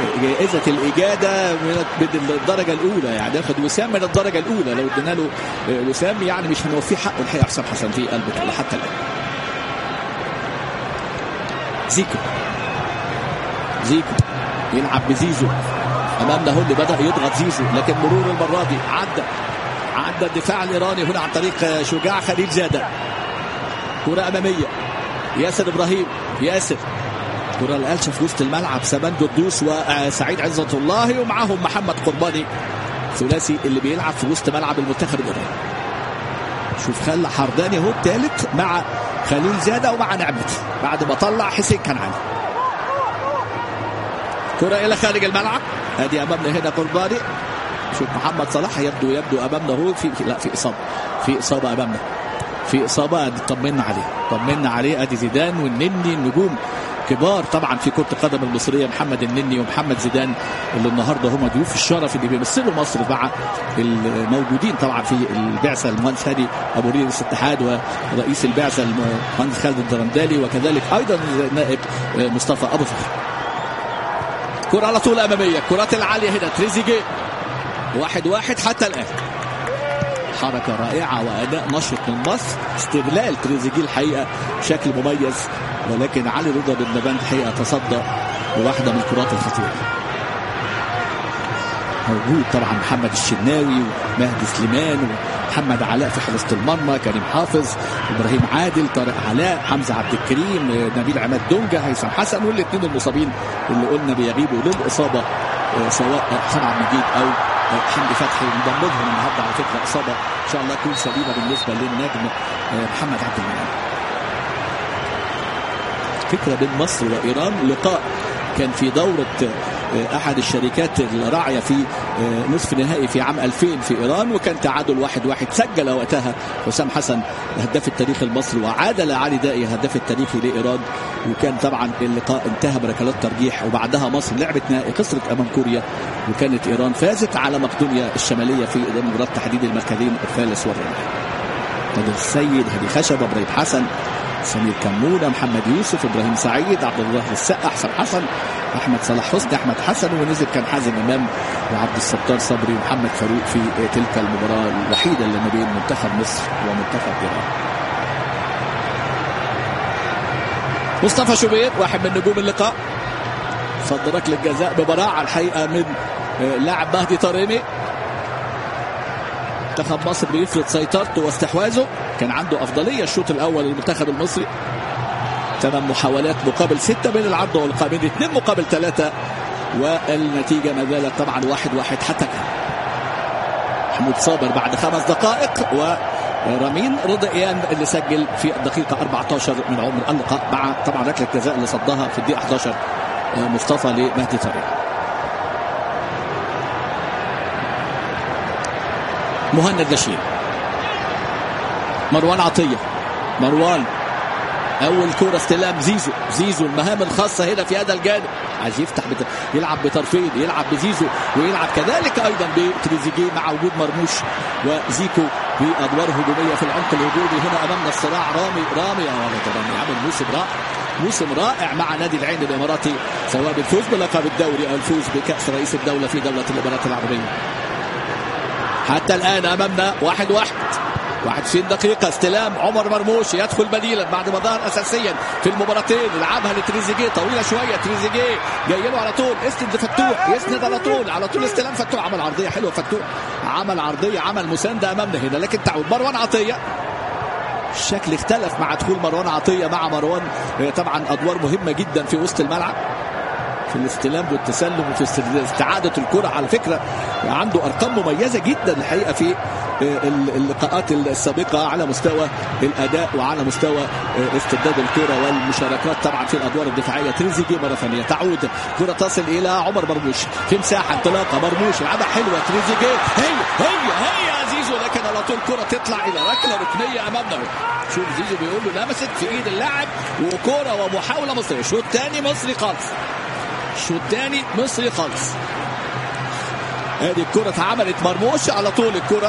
جائزة الإجادة من الدرجة الأولى يعني ياخد وسام من الدرجة الأولى لو ادينا له وسام يعني مش هنوفيه حقه الحقيقة حسام حسن في البطولة حتى الآن زيكو زيكو يلعب بزيزو امامنا هو اللي بدا يضغط زيزو لكن مرور المره دي عدى عدى الدفاع الايراني هنا عن طريق شجاع خليل زاده كره اماميه ياسر ابراهيم ياسر كرة القلشة في وسط الملعب سبان قدوس وسعيد عزة الله ومعاهم محمد قرباني ثلاثي اللي بيلعب في وسط ملعب المنتخب الايراني شوف خلى حرداني هو الثالث مع خليل زاده ومع نعمتي بعد ما طلع حسين كنعاني كرة إلى خارج الملعب ادي امامنا هنا قرباني شوف محمد صلاح يبدو يبدو امامنا هو في لا في اصابه في اصابه امامنا في اصابه طمنا عليه طمنا عليه ادي زيدان والنني النجوم كبار طبعا في كره القدم المصريه محمد النني ومحمد زيدان اللي النهارده هم ضيوف الشرف اللي بيمثلوا مصر مع الموجودين طبعا في البعثه المهندس هادي ابو ريس الاتحاد ورئيس البعثه المهندس خالد الدرندالي وكذلك ايضا نائب مصطفى ابو فخر كرة على طول أمامية الكرات العالية هنا تريزيجيه واحد واحد حتى الآن حركة رائعة وأداء نشط من مصر استغلال تريزيجيه الحقيقة بشكل مميز ولكن علي رضا بن نبان الحقيقة تصدى بواحدة من الكرات الخطيرة موجود طبعا محمد الشناوي ومهدي سليمان محمد علاء في حراسه المرمى كريم حافظ ابراهيم عادل طارق علاء حمزه عبد الكريم نبيل عماد دونجا هيثم حسن والاثنين المصابين اللي قلنا بيغيبوا للاصابه سواء حسام عبد المجيد او حمدي فتحي انضم لهم النهارده على فكره اصابه ان شاء الله تكون سليمه بالنسبه للنجم محمد عبد المنعم. فكره بين مصر وايران لقاء كان في دوره احد الشركات الراعيه في نصف نهائي في عام 2000 في ايران وكان تعادل واحد واحد سجل وقتها حسام حسن هداف التاريخ المصري وعادل علي دائي هداف التاريخي لايران وكان طبعا اللقاء انتهى بركلات ترجيح وبعدها مصر لعبت نهائي خسرت امام كوريا وكانت ايران فازت على مقدونيا الشماليه في مباراه تحديد المركزين الثالث والرابع. نادر السيد هدي خشب ابراهيم حسن سمير كمونه محمد يوسف ابراهيم سعيد عبد الله السقا حسن حسن احمد صلاح حسني احمد حسن ونزل كان حازم امام وعبد الستار صبري ومحمد فاروق في تلك المباراه الوحيده اللي ما بين منتخب مصر ومنتخب ايران. مصطفى شوبير واحد من نجوم اللقاء صد ركله جزاء ببراعه الحقيقه من لاعب مهدي طريمي منتخب مصر بيفرض سيطرته واستحواذه كان عنده افضليه الشوط الاول للمنتخب المصري ثمان محاولات مقابل ستة بين العرض والقائمين اثنين مقابل ثلاثة والنتيجة ما زالت طبعا واحد واحد حتى الآن محمود صابر بعد خمس دقائق ورامين رضيان اللي سجل في الدقيقة 14 من عمر اللقاء مع طبعا ركلة جزاء اللي صدها في الدقيقة 11 مصطفى لمهدي طريق مهند لاشين مروان عطية مروان اول كوره استلام زيزو زيزو المهام الخاصه هنا في هذا الجانب عايز يفتح بت... يلعب بطرفين يلعب بزيزو ويلعب كذلك ايضا بتريزيجيه مع وجود مرموش وزيكو بادوار هجوميه في العمق الهجومي هنا امامنا الصراع رامي رامي يا ولد رامي عمل موسم رائع موسم رائع مع نادي العين الاماراتي سواء بالفوز بلقب الدوري او الفوز بكاس رئيس الدوله في دوله الامارات العربيه حتى الان امامنا واحد واحد 91 دقيقة استلام عمر مرموش يدخل بديلا بعد ما ظهر أساسيا في المباراتين يلعبها لتريزيجيه طويلة شوية تريزيجيه جاي له على طول اسند لفتوح يسند على طول على طول استلام فتوح عمل عرضية حلوة فتوح عمل عرضية عمل مساندة أمامنا هنا لكن تعود مروان عطية الشكل اختلف مع دخول مروان عطية مع مروان طبعا أدوار مهمة جدا في وسط الملعب في الاستلام والتسلم وفي استعادة الكرة على فكرة عنده أرقام مميزة جدا الحقيقة في اللقاءات السابقة على مستوى الأداء وعلى مستوى استرداد الكرة والمشاركات طبعا في الأدوار الدفاعية تريزيجيه مرة ثانية تعود كرة تصل إلى عمر مرموش في مساحة انطلاقة مرموش لعبها حلوة تريزيجيه هي هي هي زيزو لكن على طول كرة تطلع إلى ركلة ركنية أمامنا شوف زيزو بيقول له لمست في إيد اللاعب وكرة ومحاولة مصرية شوط تاني مصري خالص شوط تاني مصري خالص ادي الكرة اتعملت مرموش على طول الكرة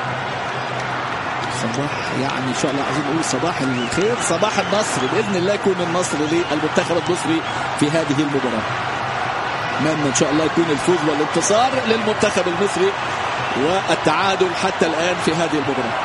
صباح يعني ان شاء الله عايزين نقول صباح الخير صباح النصر باذن الله يكون النصر للمنتخب المصري في هذه المباراه اتمنى ان شاء الله يكون الفوز والانتصار للمنتخب المصري والتعادل حتى الان في هذه المباراه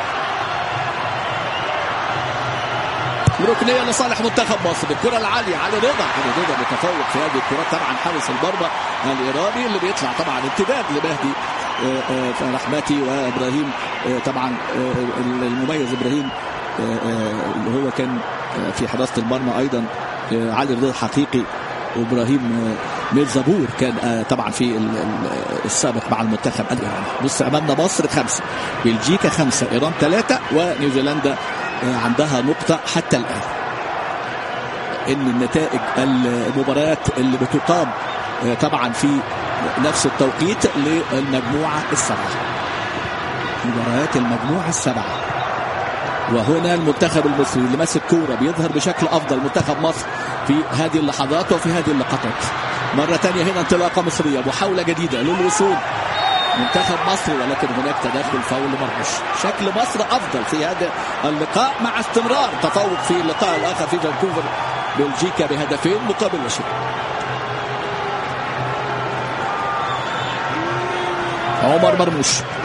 ركنيه لصالح منتخب مصر الكره العاليه علي رضا علي رضا متفوق في هذه الكرات طبعا حارس المرمى الايراني اللي بيطلع طبعا امتداد لمهدي رحمتي وابراهيم طبعا المميز ابراهيم اللي هو كان في حراسه المرمى ايضا علي رضا حقيقي وابراهيم ميرزابور كان طبعا في السابق مع المنتخب الايراني بص امامنا مصر خمسه بلجيكا خمسه ايران ثلاثه ونيوزيلندا عندها نقطه حتى الان ان النتائج المباريات اللي بتقام طبعا في نفس التوقيت للمجموعه السبعه مباريات المجموعه السبعه وهنا المنتخب المصري اللي ماسك كوره بيظهر بشكل افضل منتخب مصر في هذه اللحظات وفي هذه اللقطات مره ثانيه هنا انطلاقه مصريه محاوله جديده للوصول منتخب مصر ولكن هناك تدخل فاول مرموش شكل مصر افضل في هذا اللقاء مع استمرار تفوق في اللقاء الاخر في فانكوفر بلجيكا بهدفين مقابل لا شيء عمر مرموش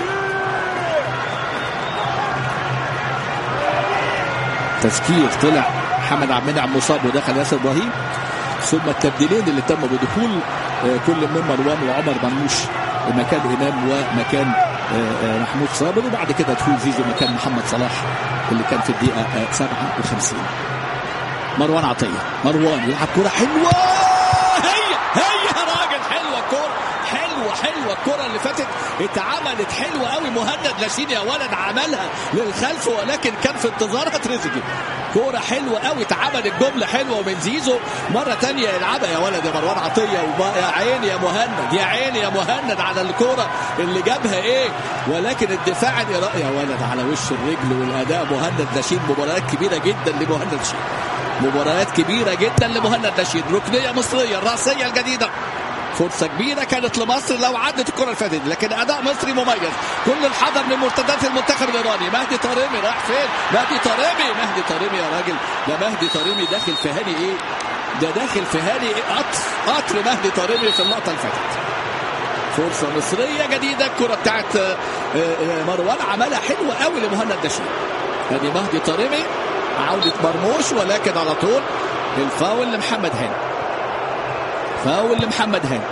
تذكير طلع محمد عبد المنعم مصاب ودخل ياسر ابراهيم ثم التبديلين اللي تم بدخول كل من مروان وعمر مرموش مكان امام ومكان محمود صابر وبعد كده دخول زيزو مكان محمد صلاح اللي كان في الدقيقه 57 مروان عطيه مروان يلعب كره حلوه هي هي يا راجل حلوه كوره حلوه حلوه الكره اللي فاتت اتعملت حلوه قوي مهند لاشين يا ولد عملها للخلف ولكن كان في انتظارها تريزيجيه كوره حلوه قوي اتعملت جمله حلوه من زيزو مره تانية يلعبها يا ولد يا مروان عطيه يا عيني يا مهند يا عيني يا مهند على الكوره اللي جابها ايه ولكن الدفاع الإيراني يا ولد على وش الرجل والاداء مهند لاشين مباريات كبيره جدا لمهند لاشين مباريات كبيره جدا لمهند لاشين ركنيه مصريه الراسيه الجديده فرصة كبيرة كانت لمصر لو عدت الكرة اللي فاتت لكن أداء مصري مميز كل الحذر من مرتدات المنتخب الإيراني مهدي طارمي راح فين مهدي طارمي مهدي طارمي يا راجل ده مهدي طارمي داخل في هاني إيه ده داخل في هاني إيه قطر قطر مهدي طارمي في اللقطة اللي فاتت فرصة مصرية جديدة الكرة بتاعت مروان عملها حلوة قوي لمهند دشين ادي مهدي طارمي عودة مرموش ولكن على طول الفاول لمحمد هاني فاول لمحمد هاني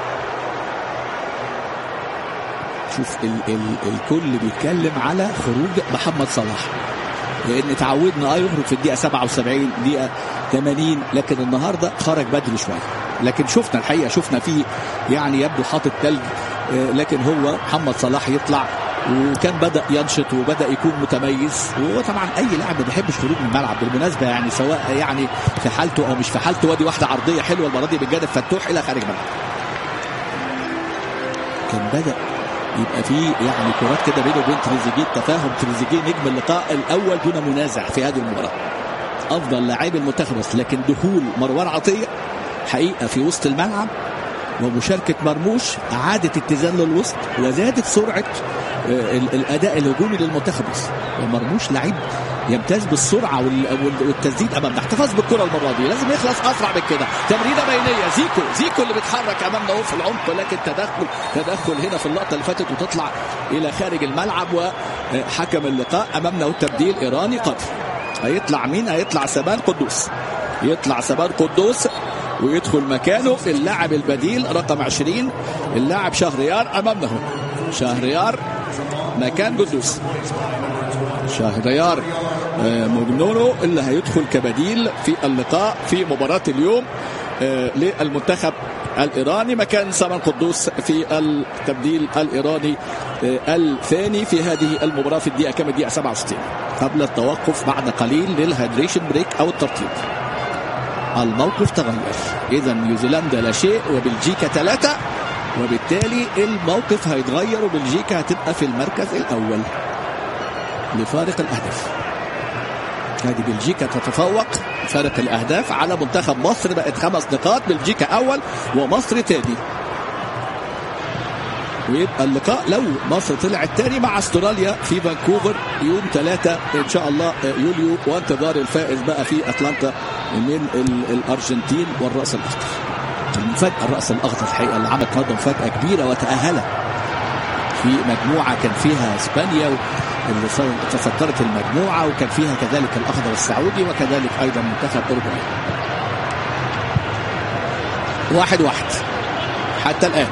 شوف ال ال الكل بيتكلم على خروج محمد صلاح لان تعودنا اه يخرج في الدقيقه 77 دقيقه 80 لكن النهارده خرج بدري شويه لكن شفنا الحقيقه شفنا فيه يعني يبدو حاطط ثلج لكن هو محمد صلاح يطلع وكان بدا ينشط وبدا يكون متميز وهو طبعا اي لاعب ما بيحبش خروج من الملعب بالمناسبه يعني سواء يعني في حالته او مش في حالته ودي واحده عرضيه حلوه المره دي بالجانب فتوح الى خارج الملعب كان بدا يبقى في يعني كرات كده بينه وبين تريزيجيه تفاهم تريزيجيه نجم اللقاء الاول دون منازع في هذه المباراه افضل لاعبي المنتخب لكن دخول مروان عطيه حقيقه في وسط الملعب ومشاركة مرموش أعادت اتزان للوسط وزادت سرعة الأداء الهجومي للمنتخب مصر مرموش لعيب يمتاز بالسرعة والتسديد أمامنا احتفظ بالكرة المرة دي لازم يخلص أسرع من كده تمريرة بينية زيكو زيكو اللي بيتحرك أمامنا هو في العمق لكن تدخل تدخل هنا في اللقطة اللي فاتت وتطلع إلى خارج الملعب وحكم اللقاء أمامنا التبديل إيراني قدر هيطلع مين هيطلع سبان قدوس يطلع سبان قدوس ويدخل مكانه اللاعب البديل رقم 20 اللاعب شهريار امامنا هنا شهريار مكان قدوس شهريار مجنونو اللي هيدخل كبديل في اللقاء في مباراة اليوم للمنتخب الإيراني مكان سمان قدوس في التبديل الإيراني الثاني في هذه المباراة في الدقيقة كم الدقيقة 67 قبل التوقف بعد قليل للهيدريشن بريك أو الترطيب الموقف تغير اذا نيوزيلندا لا شيء وبلجيكا ثلاثة وبالتالي الموقف هيتغير وبلجيكا هتبقى في المركز الاول لفارق الاهداف هذه بلجيكا تتفوق فارق الاهداف على منتخب مصر بقت خمس نقاط بلجيكا اول ومصر تاني ويبقى اللقاء لو مصر طلعت تاني مع استراليا في فانكوفر يوم ثلاثة ان شاء الله يوليو وانتظار الفائز بقى في اتلانتا من الارجنتين والراس الاخضر مفاجاه الراس الاخضر الحقيقه اللي عمل النهارده مفاجاه كبيره وتاهل في مجموعه كان فيها اسبانيا اللي تصدرت المجموعه وكان فيها كذلك الاخضر السعودي وكذلك ايضا منتخب اوروجواي. واحد واحد حتى الان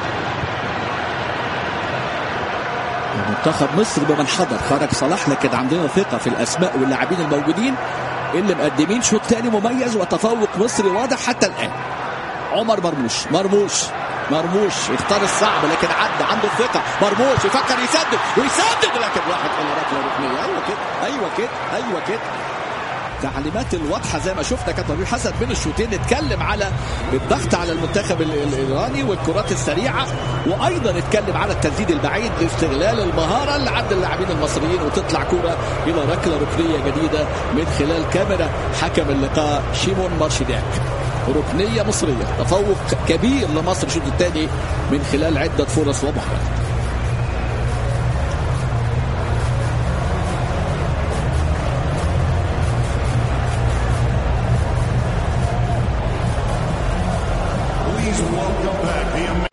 منتخب مصر بمن حضر خرج صلاح لكن عندنا ثقه في الاسماء واللاعبين الموجودين اللي مقدمين شوط تاني مميز وتفوق مصري واضح حتى الان عمر مرموش مرموش مرموش اختار الصعب لكن عدى عنده الثقه مرموش يفكر يسدد ويسدد لكن راحت الى ركله ركنيه ايوه كده ايوه كده ايوه كده التعليمات الواضحه زي ما شفنا كابتن ربيع حسن بين الشوطين نتكلم على الضغط على المنتخب الايراني والكرات السريعه وايضا نتكلم على التسديد البعيد لاستغلال المهاره اللي عند اللاعبين المصريين وتطلع كره الى ركله ركنيه جديده من خلال كاميرا حكم اللقاء شيمون مارشيداك ركنيه مصريه تفوق كبير لمصر الشوط الثاني من خلال عده فرص ومحاولات Please welcome back the